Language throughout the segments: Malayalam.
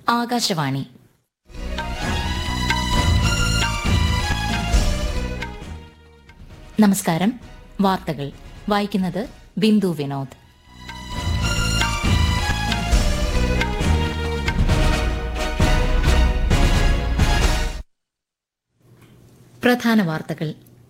ആകാശവാണി നമസ്കാരം വാർത്തകൾ വായിക്കുന്നത് ബിന്ദു വിനോദ് പ്രധാന വാർത്തകൾ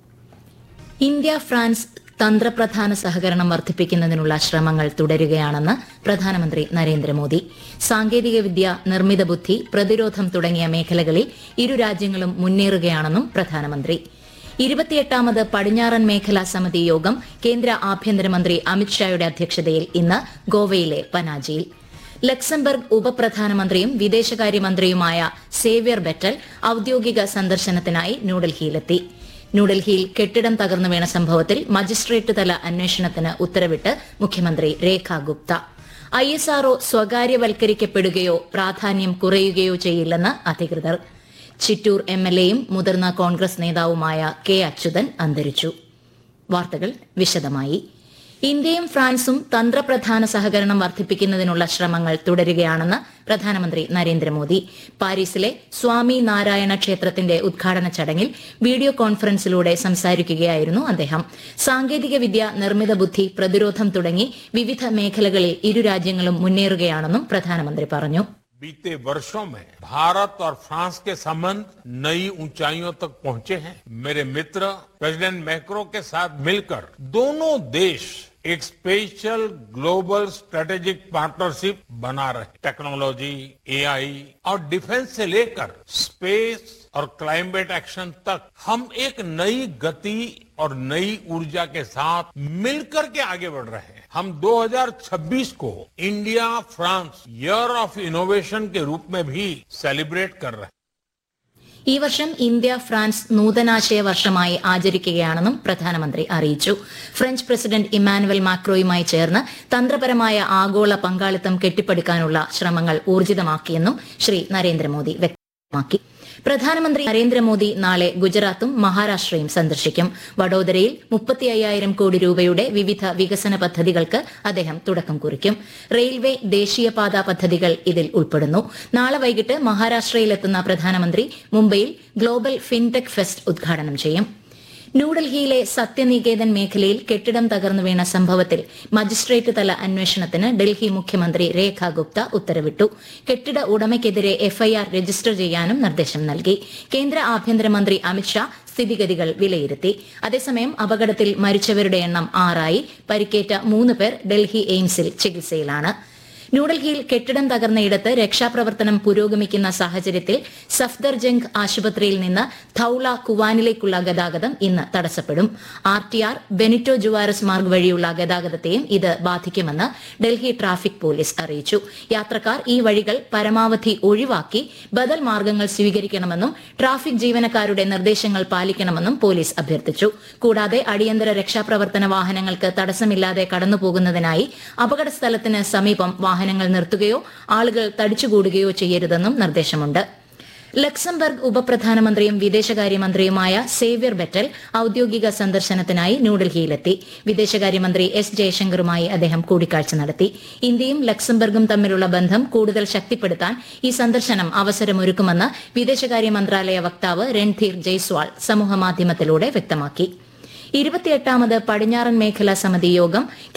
ഇന്ത്യ ഫ്രാൻസ് തന്ത്രപ്രധാന സഹകരണം വർദ്ധിപ്പിക്കുന്നതിനുള്ള ശ്രമങ്ങൾ തുടരുകയാണെന്ന് പ്രധാനമന്ത്രി നരേന്ദ്രമോദി സാങ്കേതികവിദ്യ നിർമ്മിത ബുദ്ധി പ്രതിരോധം തുടങ്ങിയ മേഖലകളിൽ ഇരു രാജ്യങ്ങളും മുന്നേറുകയാണെന്നും പ്രധാനമന്ത്രി ഇരുപത്തിയെട്ടാമത് പടിഞ്ഞാറൻ മേഖലാ സമിതി യോഗം കേന്ദ്ര ആഭ്യന്തരമന്ത്രി അമിത്ഷായുടെ അധ്യക്ഷതയിൽ ഇന്ന് ഗോവയിലെ പനാജിയിൽ ലക്സംബർഗ് ഉപപ്രധാനമന്ത്രിയും വിദേശകാര്യമന്ത്രിയുമായ സേവ്യർ ബെറ്റൽ ഔദ്യോഗിക സന്ദർശനത്തിനായി ന്യൂഡൽഹിയിലെത്തി ന്യൂഡൽഹിയിൽ കെട്ടിടം തകർന്നു വീണ സംഭവത്തിൽ മജിസ്ട്രേറ്റ് തല അന്വേഷണത്തിന് ഉത്തരവിട്ട് മുഖ്യമന്ത്രി Rekha Gupta I S R O സ്വകാര്യവൽക്കരിക്കപ്പെടുകയോ പ്രാധാന്യം കുറയുകയോ ചെയ്യില്ലെന്ന് അധികൃതർ ചിറ്റൂർ എം എൽ എയും മുതിർന്ന കോൺഗ്രസ് നേതാവുമായ കെ അച്യുതൻ അന്തരിച്ചു വാർത്തകൾ വിശദമായി ഇന്ത്യയും ഫ്രാൻസും തന്ത്രപ്രധാന സഹകരണം വർദ്ധിപ്പിക്കുന്നതിനുള്ള ശ്രമങ്ങൾ തുടരുകയാണെന്ന് പ്രധാനമന്ത്രി നരേന്ദ്രമോദി പാരീസിലെ സ്വാമി നാരായണ ക്ഷേത്രത്തിന്റെ ഉദ്ഘാടന ചടങ്ങിൽ വീഡിയോ കോൺഫറൻസിലൂടെ സംസാരിക്കുകയായിരുന്നു അദ്ദേഹം സാങ്കേതികവിദ്യ നിർമ്മിത ബുദ്ധി പ്രതിരോധം തുടങ്ങി വിവിധ മേഖലകളിൽ ഇരു രാജ്യങ്ങളും മുന്നേറുകയാണെന്നും പ്രധാനമന്ത്രി പറഞ്ഞു बीते वर्षों में भारत और फ्रांस के संबंध नई ऊंचाइयों तक पहुंचे हैं मेरे मित्र प्रेसिडेंट मैक्रो के साथ मिलकर दोनों देश एक स्पेशल ग्लोबल स्ट्रेटेजिक पार्टनरशिप बना रहे टेक्नोलॉजी एआई और डिफेंस से लेकर स्पेस और क्लाइमेट एक्शन तक हम एक नई गति और नई ऊर्जा के साथ मिलकर के आगे बढ़ रहे हैं हम 2026 को India France year of innovation के रूप में भी सेलिब्रेट कर रहे हैं ഈ വർഷം ഇന്ത്യ ഫ്രാൻസ് നൂതനാശയ വർഷമായി ആചരിക്കുകയാണെന്നും പ്രധാനമന്ത്രി അറിയിച്ചു ഫ്രഞ്ച് പ്രസിഡന്റ് ഇമ്മാനുവൽ മാക്രോയുമായി ചേർന്ന് തന്ത്രപരമായ ആഗോള പങ്കാളിത്തം കെട്ടിപ്പടുക്കാനുള്ള ശ്രമങ്ങൾ ഊർജിതമാക്കിയെന്നും ശ്രീ നരേന്ദ്രമോദി വ്യക്തമാക്കി പ്രധാനമന്ത്രി നരേന്ദ്രമോദി നാളെ ഗുജറാത്തും മഹാരാഷ്ട്രയും സന്ദർശിക്കും വഡോദരയിൽ മുപ്പത്തി അയ്യായിരം കോടി രൂപയുടെ വിവിധ വികസന പദ്ധതികൾക്ക് അദ്ദേഹം തുടക്കം കുറിക്കും റെയിൽവേ ദേശീയപാത പദ്ധതികൾ ഇതിൽ ഉൾപ്പെടുന്നു നാളെ വൈകിട്ട് മഹാരാഷ്ട്രയിലെത്തുന്ന പ്രധാനമന്ത്രി മുംബൈയിൽ ഗ്ലോബൽ ഫിൻടെക് ഫെസ്റ്റ് ഉദ്ഘാടനം ചെയ്യും ന്യൂഡൽഹിയിലെ സത്യനികേതൻ മേഖലയിൽ കെട്ടിടം തകർന്നു വീണ സംഭവത്തിൽ മജിസ്ട്രേറ്റ് തല അന്വേഷണത്തിന് ഡൽഹി മുഖ്യമന്ത്രി രേഖ ഗുപ്ത ഉത്തരവിട്ടു കെട്ടിട ഉടമയ്ക്കെതിരെ എഫ്ഐആർ രജിസ്റ്റർ ചെയ്യാനും നിർദ്ദേശം നൽകി കേന്ദ്ര ആഭ്യന്തരമന്ത്രി അമിത്ഷാ സ്ഥിതിഗതികൾ വിലയിരുത്തി അതേസമയം അപകടത്തിൽ മരിച്ചവരുടെ എണ്ണം ആറായി പരിക്കേറ്റ മൂന്ന് പേർ ഡൽഹി എയിംസിൽ ചികിത്സയിലാണ് ന്യൂഡൽഹിയിൽ കെട്ടിടം തകർന്നയിടത്ത് രക്ഷാപ്രവർത്തനം പുരോഗമിക്കുന്ന സാഹചര്യത്തിൽ സഫ്ദർജംഗ് ആശുപത്രിയിൽ നിന്ന് ധൌള കുവാനിലേക്കുള്ള ഗതാഗതം ഇന്ന് തടസ്സപ്പെടും R T R Benito Juarez Marg വഴിയുള്ള ഗതാഗതത്തെയും ഇത് ബാധിക്കുമെന്ന് ഡൽഹി ട്രാഫിക് പോലീസ് അറിയിച്ചു യാത്രക്കാർ ഈ വഴികൾ പരമാവധി ഒഴിവാക്കി ബദൽ മാർഗങ്ങൾ സ്വീകരിക്കണമെന്നും ട്രാഫിക് ജീവനക്കാരുടെ നിർദ്ദേശങ്ങൾ പാലിക്കണമെന്നും പോലീസ് അഭ്യർത്ഥിച്ചു കൂടാതെ അടിയന്തര രക്ഷാപ്രവർത്തന വാഹനങ്ങൾക്ക് തടസ്സമില്ലാതെ കടന്നുപോകുന്നതിനായി അപകട സ്ഥലത്തിന് സമീപം വാഹനങ്ങൾ നിർത്തുകയോ ആളുകൾ തടിച്ചുകൂടുകയോ ചെയ്യരുതെന്നും നിർദ്ദേശമുണ്ട് ലക്സംബർഗ് ഉപപ്രധാനമന്ത്രിയും വിദേശകാര്യമന്ത്രിയുമായ സേവ്യർ ബെറ്റൽ ഔദ്യോഗിക സന്ദർശനത്തിനായി ന്യൂഡൽഹിയിലെത്തി വിദേശകാര്യമന്ത്രി എസ് ജയശങ്കറുമായി അദ്ദേഹം കൂടിക്കാഴ്ച നടത്തി ഇന്ത്യയും ലക്സംബർഗും തമ്മിലുള്ള ബന്ധം കൂടുതൽ ശക്തിപ്പെടുത്താൻ ഈ സന്ദർശനം അവസരമൊരുക്കുമെന്ന് വിദേശകാര്യ മന്ത്രാലയ വക്താവ് രൺധീർ ജയ്സ്വാൾ സമൂഹമാധ്യമത്തിലൂടെ വ്യക്തമാക്കി ഇരുപത്തിയെട്ടാമത് പടിഞ്ഞാറൻ മേഖലാ സമിതി യോഗം